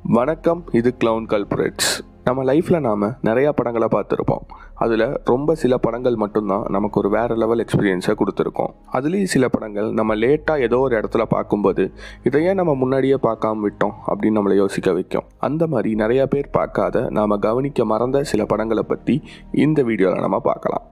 வணக்கம் இது க்ளவுன் கல்பரேட்ஸ் நம்ம லைஃப்பில் நாம் நிறையா படங்களை பார்த்துருப்போம் அதில் ரொம்ப சில படங்கள் மட்டும்தான் நமக்கு ஒரு வேறு லெவல் எக்ஸ்பீரியன்ஸை கொடுத்துருக்கோம் அதுலேயும் சில படங்கள் நம்ம லேட்டாக ஏதோ ஒரு இடத்துல பார்க்கும்போது இதையே நம்ம முன்னாடியே பார்க்காம விட்டோம் அப்படின்னு நம்மளை யோசிக்க வைக்கும் அந்த மாதிரி நிறையா பேர் பார்க்காத நாம் கவனிக்க மறந்த சில படங்களை பற்றி இந்த வீடியோவில் நம்ம பார்க்கலாம்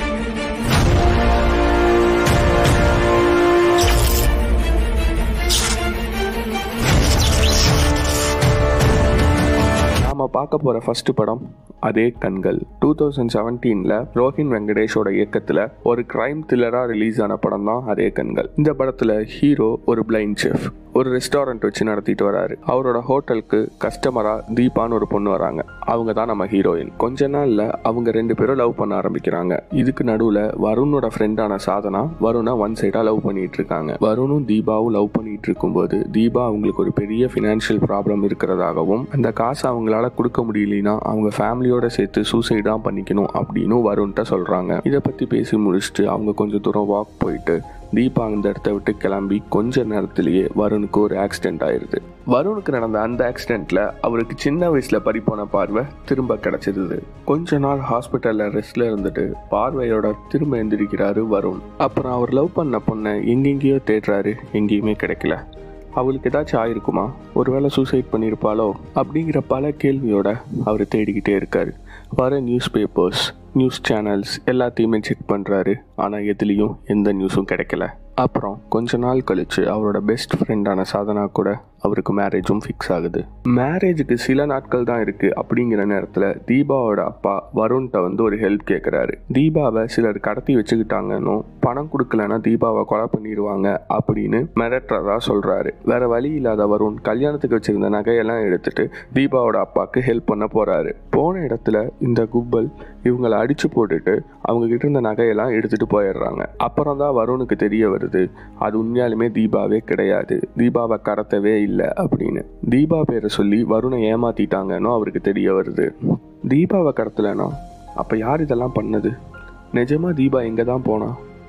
நாம பார்க்க போகிற ஃபர்ஸ்ட் படம் அதே கண்கள் டூ தௌசண்ட் செவன்டீனில் ரோஹின் வெங்கடேஷோட இயக்கத்தில் ஒரு கிரைம் த்ரில்லராக ரிலீஸ் ஆன படம் தான் அதே கண்கள் இந்த படத்தில் ஹீரோ ஒரு பிளைண்ட் செஃப் ஒரு ரெஸ்டாரண்ட் வச்சு நடத்திட்டு வராரு அவரோட ஹோட்டலுக்கு கஸ்டமராக தீபான்னு ஒரு பொண்ணு வராங்க அவங்க தான் நம்ம ஹீரோயின் கொஞ்ச நாளில் அவங்க ரெண்டு பேரும் லவ் பண்ண ஆரம்பிக்கிறாங்க இதுக்கு நடுவில் வருணோட ஃப்ரெண்டான சாதனா வருணை ஒன் சைடாக லவ் பண்ணிட்டு இருக்காங்க வருணும் தீபாவும் லவ் பண்ணிட்டு இருக்கும்போது தீபா அவங்களுக்கு ஒரு பெரிய ஃபினான்ஷியல் ப்ராப்ளம் இருக்கிறதாகவும் அந்த காசை அவங்களால கொடுக்க முடியலனா அவங்க ஃபேமிலியோட சேர்த்து சூசைட் தான் பண்ணிக்கணும் அப்படின்னு வருண்கிட்ட சொல்கிறாங்க இதை பற்றி பேசி முடிச்சுட்டு அவங்க கொஞ்சம் தூரம் வாக் போயிட்டு தீபா அந்த இடத்த விட்டு கிளம்பி கொஞ்ச நேரத்திலேயே வருணுக்கு ஒரு ஆக்சிடென்ட் ஆயிடுது வருணுக்கு நடந்த அந்த ஆக்சிடென்ட்ல அவருக்கு சின்ன வயசுல பறிப்போன பார்வை திரும்ப கிடைச்சிருது கொஞ்ச நாள் ஹாஸ்பிட்டல்ல ரெஸ்ட்ல இருந்துட்டு பார்வையோட திரும்ப எந்திரிக்கிறாரு வருண் அப்புறம் அவர் லவ் பண்ண பொண்ணை எங்கெங்கேயோ தேடுறாரு எங்கேயுமே கிடைக்கல அவளுக்கு ஏதாச்சும் ஆயிருக்குமா ஒருவேளை சூசைட் பண்ணியிருப்பாளோ அப்படிங்கிற பல கேள்வியோட அவர் தேடிக்கிட்டே இருக்காரு வர நியூஸ் பேப்பர்ஸ் நியூஸ் சேனல்ஸ் எல்லாத்தையுமே செக் பண்ணுறாரு ஆனால் எதுலேயும் எந்த நியூஸும் கிடைக்கல அப்புறம் கொஞ்ச நாள் கழிச்சு அவரோட பெஸ்ட் ஃப்ரெண்டான சாதனா கூட அவருக்கு மேரேஜும் ஃபிக்ஸ் ஆகுது மேரேஜுக்கு சில நாட்கள் தான் இருக்கு அப்படிங்கிற நேரத்தில் தீபாவோட அப்பா வருண்கிட்ட வந்து ஒரு ஹெல்ப் கேட்குறாரு தீபாவை சிலர் கடத்தி வச்சுக்கிட்டாங்கன்னு பணம் கொடுக்கலன்னா தீபாவை கொலை பண்ணிடுவாங்க அப்படின்னு மிரட்டுறதா சொல்றாரு வேற வழி இல்லாத வருண் கல்யாணத்துக்கு வச்சிருந்த நகையெல்லாம் எடுத்துட்டு தீபாவோட அப்பாவுக்கு ஹெல்ப் பண்ண போறாரு போன இடத்துல இந்த கும்பல் இவங்களை அடிச்சு போட்டுட்டு அவங்க கிட்ட இருந்த நகையெல்லாம் எடுத்துட்டு போயிடுறாங்க அப்புறம் தான் வருணுக்கு தெரிய வருது அது உண்மையாலுமே தீபாவே கிடையாது தீபாவை கடத்தவே இல்லை அப்படின்னு தீபா பேரை சொல்லி வருணை ஏமாத்திட்டாங்கன்னு அவருக்கு தெரிய வருது தீபாவை கடத்தலைன்னா அப்போ யார் இதெல்லாம் பண்ணது நிஜமா தீபா எங்கே தான் போனா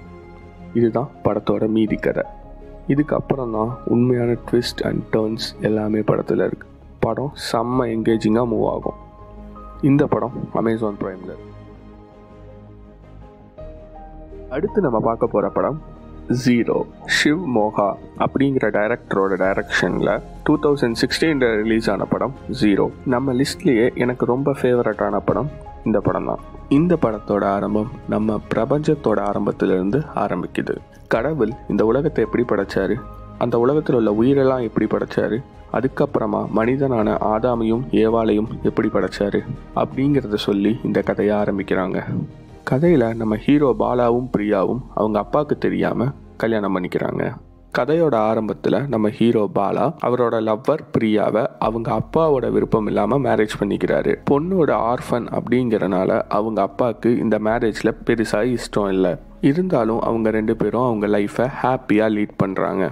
இதுதான் படத்தோட மீதி கதை இதுக்கு அப்புறம் தான் உண்மையான ட்விஸ்ட் அண்ட் டேர்ன்ஸ் எல்லாமே படத்தில் இருக்கு படம் செம்ம என்கேஜிங்காக மூவ் ஆகும் இந்த படம் அமேசான் பிரைமில் அடுத்து நம்ம பார்க்க போகிற படம் ஜீரோ ஷிவ் மோகா அப்படிங்கிற டைரக்டரோட டைரக்ஷனில் டூ தௌசண்ட் சிக்ஸ்டீனில் ரிலீஸ் ஆன படம் ஜீரோ நம்ம லிஸ்ட்லேயே எனக்கு ரொம்ப ஃபேவரட்டான படம் இந்த படம் தான் இந்த படத்தோட ஆரம்பம் நம்ம பிரபஞ்சத்தோட ஆரம்பத்திலிருந்து ஆரம்பிக்குது கடவுள் இந்த உலகத்தை எப்படி படைச்சாரு அந்த உலகத்தில் உள்ள உயிரெல்லாம் எப்படி படைச்சாரு அதுக்கப்புறமா மனிதனான ஆதாமையும் ஏவாளையும் எப்படி படைச்சாரு அப்படிங்கிறத சொல்லி இந்த கதையை ஆரம்பிக்கிறாங்க கதையில் நம்ம ஹீரோ பாலாவும் பிரியாவும் அவங்க அப்பாவுக்கு தெரியாமல் கல்யாணம் பண்ணிக்கிறாங்க கதையோட ஆரம்பத்தில் நம்ம ஹீரோ பாலா அவரோட லவ்வர் பிரியாவை அவங்க அப்பாவோட விருப்பம் இல்லாமல் மேரேஜ் பண்ணிக்கிறாரு பொண்ணோட ஆர்ஃபன் அப்படிங்கிறனால அவங்க அப்பாவுக்கு இந்த மேரேஜில் பெருசாக இஷ்டம் இல்லை இருந்தாலும் அவங்க ரெண்டு பேரும் அவங்க லைஃப்பை ஹாப்பியாக லீட் பண்ணுறாங்க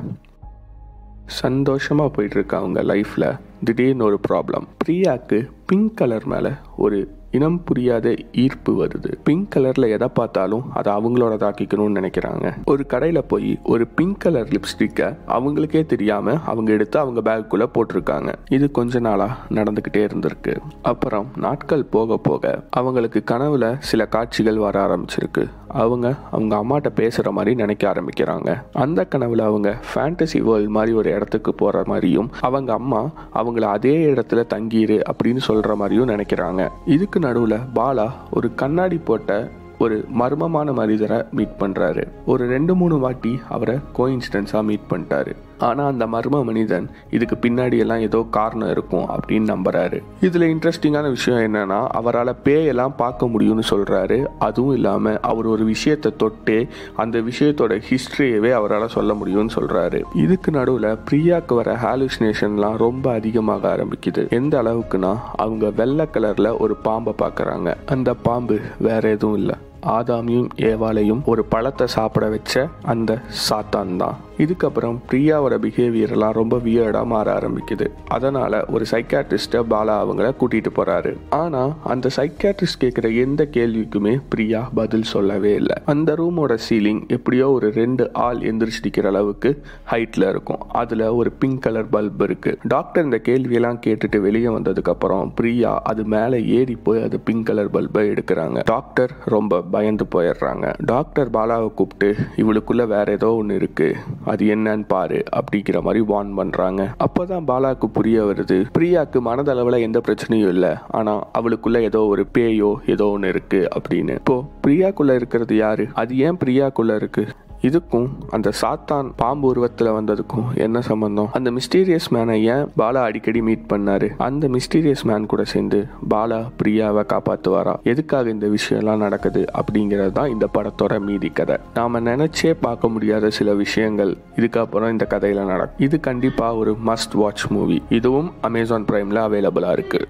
சந்தோஷமாக போயிட்டுருக்க அவங்க லைஃப்பில் திடீர்னு ஒரு ப்ராப்ளம் பிரியாவுக்கு பிங்க் கலர் மேலே ஒரு இனம் புரியாத ஈர்ப்பு வருது பிங்க் கலர்ல எதை பார்த்தாலும் அதை அவங்களோட தாக்கிக்கணும்னு நினைக்கிறாங்க ஒரு கடையில் போய் ஒரு பிங்க் கலர் லிப்ஸ்டிக்கை அவங்களுக்கே தெரியாம அவங்க எடுத்து அவங்க பேக்குள்ள போட்டிருக்காங்க இது கொஞ்ச நாளா நடந்துக்கிட்டே இருந்திருக்கு அப்புறம் நாட்கள் போக போக அவங்களுக்கு கனவுல சில காட்சிகள் வர ஆரம்பிச்சிருக்கு அவங்க அவங்க அம்மாட்ட பேசுற மாதிரி நினைக்க ஆரம்பிக்கிறாங்க அந்த கனவுல அவங்க ஃபேண்டசி வேர்ல்ட் மாதிரி ஒரு இடத்துக்கு போற மாதிரியும் அவங்க அம்மா அவங்கள அதே இடத்துல தங்கிரு அப்படின்னு சொல்ற மாதிரியும் நினைக்கிறாங்க இதுக்கு நடுவில் பாலா ஒரு கண்ணாடி போட்ட ஒரு மர்மமான மனிதரை மீட் பண்ணுறாரு ஒரு ரெண்டு மூணு வாட்டி அவரை கோயின்சிடன்ஸாக மீட் பண்ணிட்டாரு ஆனால் அந்த மர்ம மனிதன் இதுக்கு பின்னாடி எல்லாம் ஏதோ காரணம் இருக்கும் அப்படின்னு நம்புறாரு இதில் இன்ட்ரெஸ்டிங்கான விஷயம் என்னன்னா அவரால் பேயெல்லாம் பார்க்க முடியும்னு சொல்கிறாரு அதுவும் இல்லாமல் அவர் ஒரு விஷயத்தை தொட்டே அந்த விஷயத்தோட ஹிஸ்ட்ரியவே அவரால் சொல்ல முடியும்னு சொல்கிறாரு இதுக்கு நடுவில் பிரியாக்கு வர ஹாலுசினேஷன்லாம் ரொம்ப அதிகமாக ஆரம்பிக்குது எந்த அளவுக்குன்னா அவங்க வெள்ளை கலரில் ஒரு பாம்பை பார்க்குறாங்க அந்த பாம்பு வேற எதுவும் இல்லை ஆதாமியும் ஏவாளையும் ஒரு பழத்தை சாப்பிட வச்ச அந்த சாத்தான் தான் இதுக்கப்புறம் பிரியாவோட பிஹேவியர்லாம் ரொம்ப வியர்டாக மாற ஆரம்பிக்குது அதனால் ஒரு சைக்காட்ரிஸ்ட்டை பாலா அவங்கள கூட்டிகிட்டு போகிறாரு ஆனால் அந்த சைக்காட்ரிஸ்ட் கேட்குற எந்த கேள்விக்குமே பிரியா பதில் சொல்லவே இல்லை அந்த ரூமோட சீலிங் எப்படியோ ஒரு ரெண்டு ஆள் எந்திரிச்சு நிற்கிற அளவுக்கு ஹைட்டில் இருக்கும் அதில் ஒரு பிங்க் கலர் பல்ப் இருக்குது டாக்டர் இந்த கேள்வியெல்லாம் கேட்டுட்டு வெளியே வந்ததுக்கப்புறம் பிரியா அது மேலே ஏறி போய் அது பிங்க் கலர் பல்பை எடுக்கிறாங்க டாக்டர் ரொம்ப பயந்து போயிடுறாங்க டாக்டர் பாலாவை கூப்பிட்டு இவளுக்குள்ள வேற ஏதோ ஒன்று இருக்கு அது என்னன்னு பாரு அப்படிங்கிற மாதிரி வார்ன் பண்றாங்க அப்போதான் பாலாவுக்கு புரிய வருது பிரியாக்கு மனதளவில் எந்த பிரச்சனையும் இல்லை ஆனா அவளுக்குள்ள ஏதோ ஒரு பேயோ ஏதோ ஒன்று இருக்கு அப்படின்னு இப்போ பிரியாக்குள்ள இருக்கிறது யாரு அது ஏன் பிரியாக்குள்ள இருக்கு இதுக்கும் அந்த சாத்தான் பாம்பு உருவத்தில் வந்ததுக்கும் என்ன சம்பந்தம் அந்த மிஸ்டீரியஸ் மேனை ஏன் பாலா அடிக்கடி மீட் பண்ணாரு அந்த மிஸ்டீரியஸ் மேன் கூட சேர்ந்து பாலா பிரியாவை காப்பாற்றுவாரா எதுக்காக இந்த விஷயம்லாம் நடக்குது அப்படிங்கிறது தான் இந்த படத்தோட மீதி கதை நாம நினைச்சே பார்க்க முடியாத சில விஷயங்கள் இதுக்கப்புறம் இந்த கதையில நடக்கும் இது கண்டிப்பா ஒரு மஸ்ட் வாட்ச் மூவி இதுவும் அமேசான் பிரைம்ல அவைலபிளா இருக்கு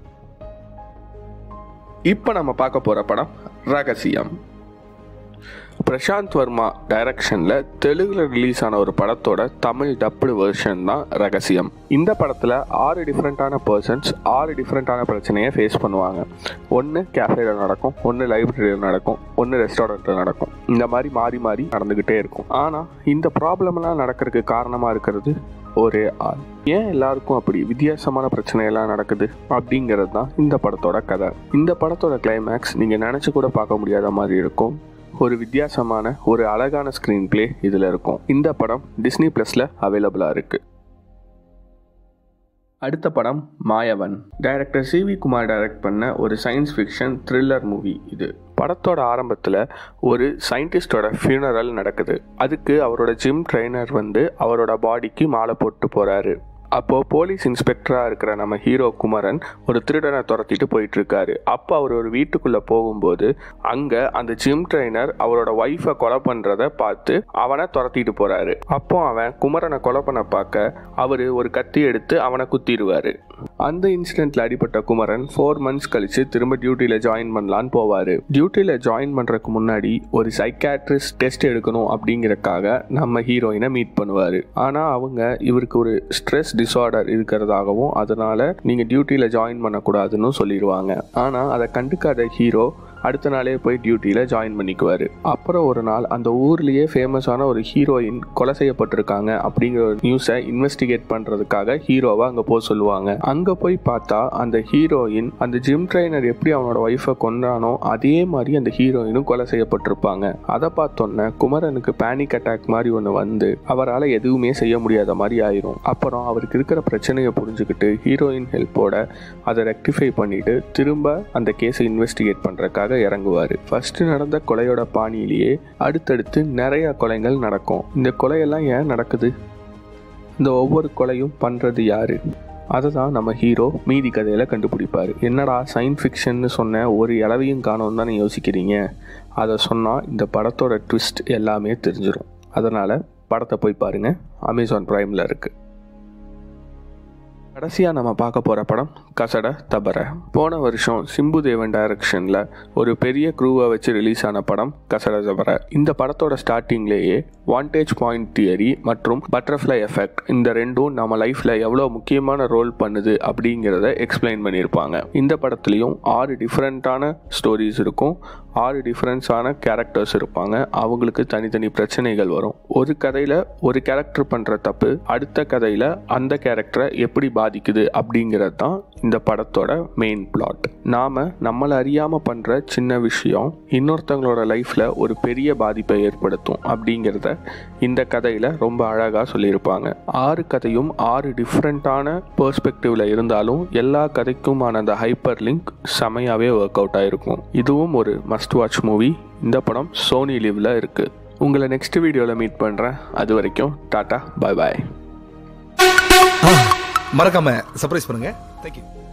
இப்போ நம்ம பார்க்க போற படம் ரகசியம் பிரசாந்த் வர்மா டைரக்ஷனில் தெலுங்குல ரிலீஸ் ஆன ஒரு படத்தோட தமிழ் டப்புடு வெர்ஷன் தான் ரகசியம் இந்த படத்தில் ஆறு டிஃப்ரெண்ட்டான பர்சன்ஸ் ஆறு டிஃப்ரெண்ட்டான பிரச்சனையை ஃபேஸ் பண்ணுவாங்க ஒன்று கேஃபேல நடக்கும் ஒன்று லைப்ரரியில் நடக்கும் ஒன்று ரெஸ்டாரண்ட்டில் நடக்கும் இந்த மாதிரி மாறி மாறி நடந்துக்கிட்டே இருக்கும் ஆனால் இந்த ப்ராப்ளம்லாம் நடக்கிறதுக்கு காரணமாக இருக்கிறது ஒரே ஆள் ஏன் எல்லாருக்கும் அப்படி வித்தியாசமான பிரச்சனையெல்லாம் நடக்குது அப்படிங்கிறது தான் இந்த படத்தோட கதை இந்த படத்தோட கிளைமேக்ஸ் நீங்கள் நினச்சி கூட பார்க்க முடியாத மாதிரி இருக்கும் ஒரு வித்தியாசமான ஒரு அழகான ஸ்க்ரீன் பிளே இதில் இருக்கும் இந்த படம் டிஸ்னி ப்ளஸில் அவைலபிளாக இருக்குது அடுத்த படம் Maayavan director C V Kumar direct பண்ண ஒரு சயின்ஸ் ஃபிக்ஷன் த்ரில்லர் மூவி இது படத்தோட ஆரம்பத்தில் ஒரு சயின்டிஸ்டோட ஃபியூனரல் நடக்குது அதுக்கு அவரோட ஜிம் ட்ரைனர் வந்து அவரோட பாடிக்கு மாலை போட்டு போகிறாரு அப்போது போலீஸ் இன்ஸ்பெக்டராக இருக்கிற நம்ம ஹீரோ குமரன் ஒரு திருடனை துரத்திட்டு போயிட்டு இருக்காரு அப்போ அவர் ஒரு வீட்டுக்குள்ளே போகும்போது அங்கே அந்த ஜிம் ட்ரைனர் அவரோட ஒய்ஃபை கொலை பண்ணுறத பார்த்து அவனை துரத்திட்டு போகிறாரு அப்போ அவன் குமரனை கொலை பண்ண பார்க்க அவர் ஒரு கத்தி எடுத்து அவனை குத்திடுவார் அந்த இன்சிடென்ட்ல அடிப்பட்ட குமரன் ஃபோர் மந்த்ஸ் கழிச்சு திரும்ப டியூட்டியில் ஜாயின் பண்ணலான்னு போவார் டியூட்டியில் ஜாயின் பண்ணுறதுக்கு முன்னாடி ஒரு சைக்காட்ரிஸ்ட் டெஸ்ட் எடுக்கணும் அப்படிங்கறக்காக நம்ம ஹீரோயினை மீட் பண்ணுவார் ஆனால் அவங்க இவருக்கு ஒரு ஸ்ட்ரெஸ் டிஸார்டர் இருக்கிறதாகவும் அதனால நீங்கள் டியூட்டியில் ஜாயின் பண்ணக்கூடாதுன்னு சொல்லிடுவாங்க ஆனால் அதை கண்டுக்காத ஹீரோ அடுத்த நாளே போய் டியூட்டியில் ஜாயின் பண்ணிக்குவார் அப்புறம் ஒரு நாள் அந்த ஊர்லேயே ஃபேமஸான ஒரு ஹீரோயின் கொலை செய்யப்பட்டிருக்காங்க அப்படிங்கிற ஒரு நியூஸை இன்வெஸ்டிகேட் பண்ணுறதுக்காக ஹீரோவை அங்கே போக சொல்லுவாங்க அங்கே போய் பார்த்தா அந்த ஹீரோயின் அந்த ஜிம் ட்ரைனர் எப்படி அவனோட ஒய்ஃபை கொண்டானோ அதே மாதிரி அந்த ஹீரோயினும் கொலை செய்யப்பட்டிருப்பாங்க அதை பார்த்தோன்னே குமரனுக்கு பேனிக் அட்டாக் மாதிரி ஒன்று வந்து அவரால் எதுவுமே செய்ய முடியாத மாதிரி ஆயிரும் அப்புறம் அவருக்கு இருக்கிற பிரச்சனையை புரிஞ்சுக்கிட்டு ஹீரோயின் ஹெல்ப்போட அதை ரெக்டிஃபை பண்ணிட்டு திரும்ப அந்த கேஸை இன்வெஸ்டிகேட் பண்ணுறதுக்காக இறங்குவார் ஃபர்ஸ்ட் நடந்த கொலையோட பாணியிலேயே அடுத்தடுத்து நிறைய கொலைகள் நடக்கும் இந்த கொலையெல்லாம் ஏன் நடக்குது இந்த ஒவ்வொரு கொலையும் பண்ணுறது யாரு அதை தான் நம்ம ஹீரோ மீதி கதையில் கண்டுபிடிப்பார் என்னடா சயின்ஸ் ஃபிக்ஷன்னு சொன்ன ஒரு இளவையும் காணோம் தானே யோசிக்கிறீங்க அதை சொன்னால் இந்த படத்தோட ட்விஸ்ட் எல்லாமே தெரிஞ்சிடும் அதனால் படத்தை போய் பாருங்கள் அமேசான் ப்ரைமில் இருக்குது கடைசியாக நம்ம பார்க்க போகிற படம் கசட தபர போன வருஷம் சிம்பு தேவன் டைரக்ஷனில் ஒரு பெரிய க்ரூவை வச்சு ரிலீஸ் ஆன படம் கசட தபர இந்த படத்தோட ஸ்டார்டிங்லேயே வாண்டேஜ் பாயிண்ட் தியரி மற்றும் பட்டர்ஃப்ளை எஃபெக்ட் இந்த ரெண்டும் நம்ம லைஃப்பில் எவ்வளோ முக்கியமான ரோல் பண்ணுது அப்படிங்கிறத எக்ஸ்பிளைன் பண்ணியிருப்பாங்க இந்த படத்துலையும் ஆறு டிஃப்ரெண்ட்டான ஸ்டோரிஸ் இருக்கும் ஆறு டிஃப்ரெண்ட்ஸான கேரக்டர்ஸ் இருப்பாங்க அவங்களுக்கு தனித்தனி பிரச்சனைகள் வரும் ஒரு கதையில் ஒரு கேரக்டர் பண்ணுற தப்பு அடுத்த கதையில் அந்த கேரக்டரை எப்படி பாதிக்குது அப்படிங்கிறது தான் இந்த படத்தோட மெயின் பிளாட் நாம் நம்மளை அறியாமல் பண்ணுற சின்ன விஷயம் இன்னொருத்தவங்களோட லைஃப்பில் ஒரு பெரிய பாதிப்பை ஏற்படுத்தும் அப்படிங்கிறத இந்த கதையில் ரொம்ப அழகாக சொல்லியிருப்பாங்க ஆறு கதையும் ஆறு டிஃப்ரெண்ட்டான பெர்ஸ்பெக்டிவ்ல இருந்தாலும் எல்லா கதைக்குமான அந்த ஹைப்பர் லிங்க் செமையாகவே ஒர்க் அவுட் ஆயிருக்கும் இதுவும் ஒரு மஸ்ட் வாட்ச் மூவி இந்த படம் சோனி லிவ்ல இருக்கு உங்களை நெக்ஸ்ட் வீடியோவில் மீட் பண்ணுறேன் அது வரைக்கும் டாட்டா பாய் பாய் மறக்காம சர்ப்ரைஸ் பண்ணுங்க தேங்க்யூ